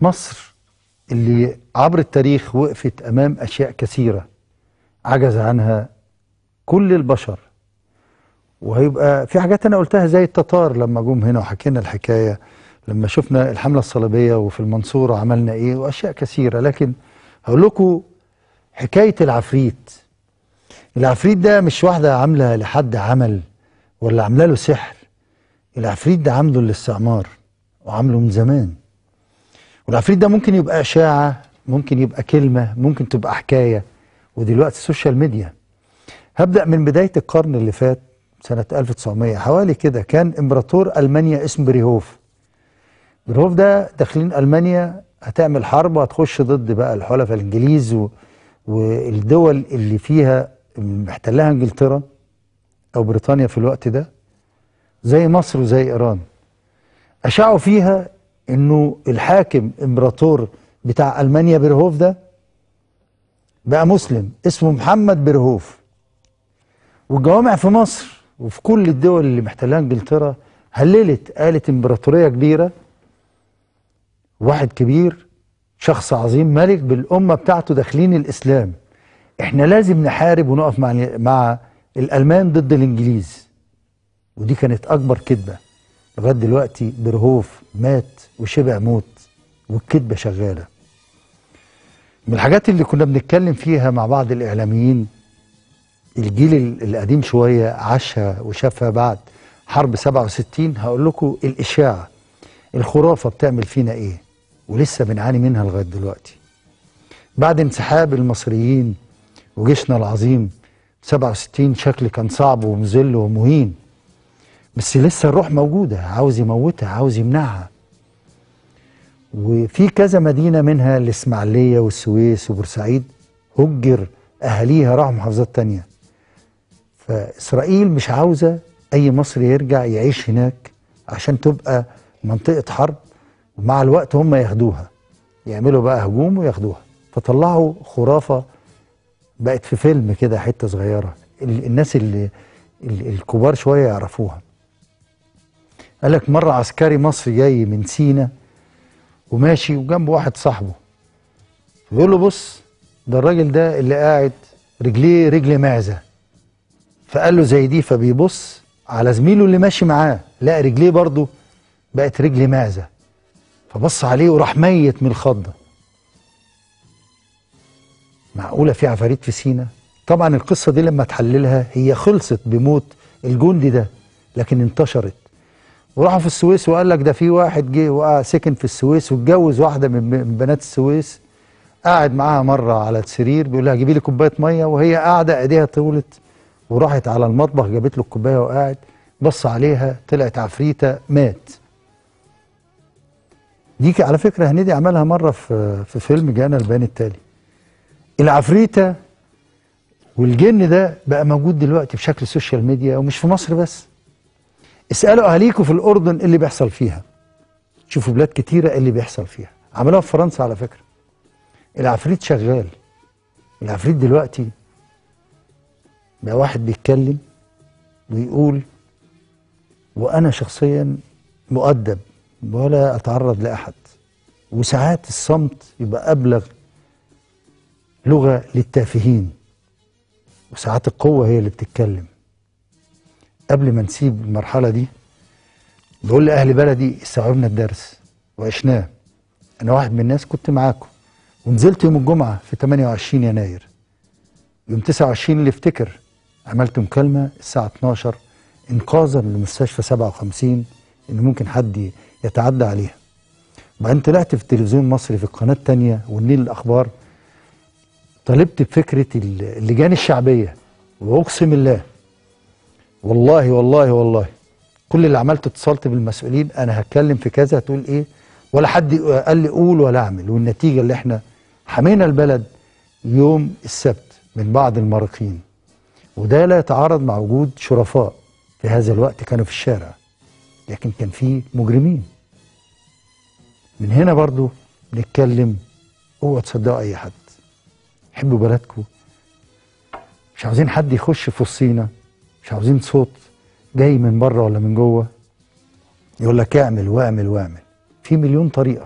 مصر اللي عبر التاريخ وقفت امام اشياء كثيره عجز عنها كل البشر وهيبقى في حاجات انا قلتها زي التتار لما جم هنا وحكينا الحكايه لما شفنا الحمله الصليبيه وفي المنصوره عملنا ايه واشياء كثيره لكن هقول لكم حكايه العفريت العفريت ده مش واحده عامله لحد عمل ولا عامله له سحر العفريت ده عامله الاستعمار وعامله من زمان والعفريت ده ممكن يبقى اشاعه ممكن يبقى كلمه ممكن تبقى حكايه ودلوقتي السوشيال ميديا هبدا من بدايه القرن اللي فات سنه 1900 حوالي كده كان امبراطور المانيا اسمه بريهوف بريهوف ده داخلين المانيا هتعمل حرب وهتخش ضد بقى الحلفاء الانجليز و... والدول اللي فيها محتلها انجلترا او بريطانيا في الوقت ده زي مصر وزي ايران اشاعوا فيها انه الحاكم امبراطور بتاع المانيا بيرهوف ده بقى مسلم اسمه محمد بيرهوف والجوامع في مصر وفي كل الدول اللي محتلها انجلترا هللت قالت امبراطوريه كبيره واحد كبير شخص عظيم ملك بالامه بتاعته داخلين الاسلام احنا لازم نحارب ونقف مع مع الالمان ضد الانجليز ودي كانت اكبر كذبه لغايه دلوقتي برهوف مات وشبع موت والكذبه شغاله من الحاجات اللي كنا بنتكلم فيها مع بعض الاعلاميين الجيل القديم شويه عاشها وشافها بعد حرب 67 هقول لكم الاشاعه الخرافه بتعمل فينا ايه ولسه بنعاني منها لغايه دلوقتي بعد انسحاب المصريين وجيشنا العظيم 67 شكل كان صعب ومذل ومهين بس لسه الروح موجودة عاوز يموتها عاوز يمنعها وفي كذا مدينة منها الإسماعيلية والسويس وبورسعيد هجر أهاليها راحوا محافظات تانية فإسرائيل مش عاوزة أي مصري يرجع يعيش هناك عشان تبقى منطقة حرب ومع الوقت هم ياخدوها يعملوا بقى هجوم وياخدوها فطلعوا خرافة بقت في فيلم كده حتة صغيرة الناس اللي الكبار شوية يعرفوها قال لك مرة عسكري مصري جاي من سينا وماشي وجنبه واحد صاحبه بيقول له بص ده الراجل ده اللي قاعد رجليه رجل معزة فقال له زي دي فبيبص على زميله اللي ماشي معاه لقى رجليه برضه بقت رجل معزة فبص عليه وراح ميت من الخضة معقولة في عفاريت في سينا طبعا القصة دي لما تحللها هي خلصت بموت الجندي ده لكن انتشرت وراحوا في السويس وقال لك ده في واحد جه وقع سكن في السويس واتجوز واحده من بنات السويس قاعد معاها مره على السرير بيقول لها جيبي لي كوبايه ميه وهي قاعده ايديها طولت وراحت على المطبخ جابت له الكوبايه وقاعد بص عليها طلعت عفريته مات دي على فكره هنيدي عملها مره في في فيلم جانا البيان التالي العفريته والجن ده بقى موجود دلوقتي بشكل السوشيال ميديا ومش في مصر بس اسالوا اهاليكم في الاردن اللي بيحصل فيها شوفوا بلاد كتيره اللي بيحصل فيها عملوها في فرنسا على فكره العفريت شغال العفريت دلوقتي بقى واحد بيتكلم ويقول وانا شخصيا مؤدب ولا اتعرض لاحد وساعات الصمت يبقى ابلغ لغه للتافهين وساعات القوه هي اللي بتتكلم قبل ما نسيب المرحله دي بقول لاهل بلدي استوعبنا الدرس وعشناه انا واحد من الناس كنت معاكم ونزلت يوم الجمعه في 28 يناير يوم 29 اللي افتكر عملت مكالمه الساعه 12 انقاذا لمستشفى 57 ان ممكن حد يتعدى عليها وبعدين طلعت في التلفزيون المصري في القناه الثانيه والنيل الاخبار طالبت بفكره اللجان الشعبيه واقسم الله والله والله والله كل اللي عملته اتصلت بالمسؤولين انا هتكلم في كذا هتقول ايه ولا حد قال لي قول ولا اعمل والنتيجه اللي احنا حمينا البلد يوم السبت من بعض المارقين وده لا يتعارض مع وجود شرفاء في هذا الوقت كانوا في الشارع لكن كان في مجرمين من هنا برضو نتكلم اوعوا تصدقوا اي حد حبوا بلدكم مش عاوزين حد يخش في وسطينا مش عاوزين صوت جاي من بره ولا من جوه يقول لك اعمل واعمل واعمل في مليون طريقه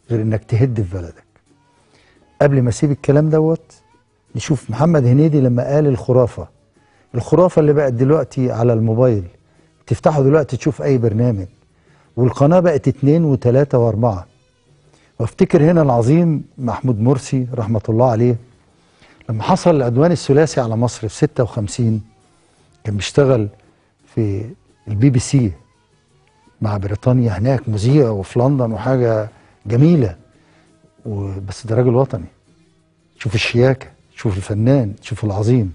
غير انك تهد في بلدك قبل ما اسيب الكلام دوت نشوف محمد هنيدي لما قال الخرافه الخرافه اللي بقت دلوقتي على الموبايل تفتحوا دلوقتي تشوف اي برنامج والقناه بقت اتنين وتلاته واربعه وافتكر هنا العظيم محمود مرسي رحمه الله عليه لما حصل العدوان الثلاثي على مصر في 56 كان بيشتغل في البي بي سي مع بريطانيا هناك مذيع وفي لندن وحاجه جميله وبس ده راجل وطني شوف الشياكه شوف الفنان شوف العظيم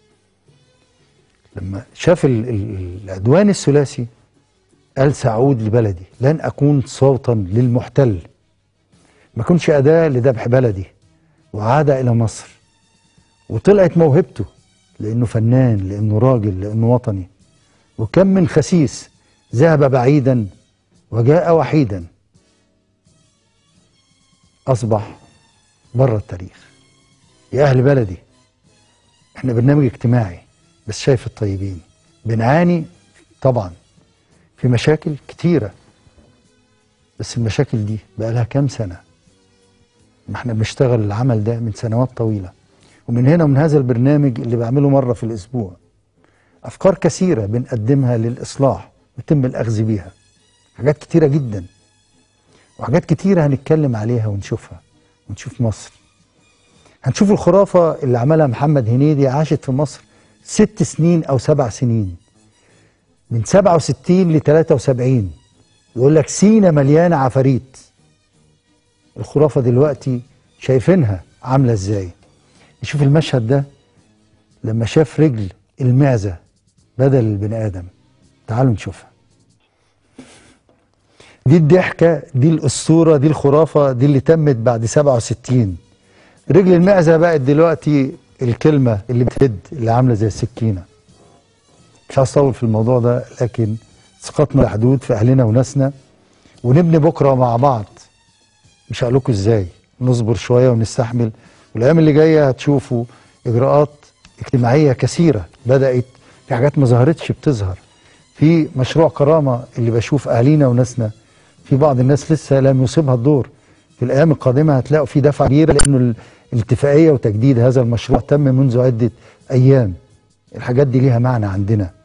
لما شاف ال- ال- العدوان الثلاثي قال سأعود لبلدي لن أكون صوتا للمحتل ما كنش أداة لذبح بلدي وعاد إلى مصر وطلعت موهبته لأنه فنان لأنه راجل لأنه وطني وكم من خسيس ذهب بعيدا وجاء وحيدا أصبح بره التاريخ يا أهل بلدي احنا برنامج اجتماعي بس شايف الطيبين بنعاني طبعا في مشاكل كتيرة بس المشاكل دي بقى لها كام سنة ما احنا بنشتغل العمل ده من سنوات طويلة ومن هنا ومن هذا البرنامج اللي بعمله مرة في الأسبوع أفكار كثيرة بنقدمها للإصلاح ويتم الأخذ بيها حاجات كتيرة جدا وحاجات كتيرة هنتكلم عليها ونشوفها ونشوف مصر هنشوف الخرافة اللي عملها محمد هنيدي عاشت في مصر ست سنين أو سبع سنين من 67 ل 73 يقول لك سينا مليانة عفاريت الخرافة دلوقتي شايفينها عاملة ازاي نشوف المشهد ده لما شاف رجل المعزة بدل البني آدم تعالوا نشوفها دي الضحكة دي الأسطورة دي الخرافة دي اللي تمت بعد 67 رجل المعزة بقت دلوقتي الكلمة اللي بتهد اللي عاملة زي السكينة مش عايز اطول في الموضوع ده لكن ثقتنا محدود في اهلنا وناسنا ونبني بكره مع بعض مش هقول لكم ازاي نصبر شويه ونستحمل والايام اللي جايه هتشوفوا اجراءات اجتماعيه كثيره بدات في حاجات ما ظهرتش بتظهر في مشروع كرامه اللي بشوف اهالينا وناسنا في بعض الناس لسه لم يصيبها الدور في الايام القادمه هتلاقوا في دفعه كبيره لانه الاتفاقيه وتجديد هذا المشروع تم منذ عده ايام الحاجات دي ليها معنى عندنا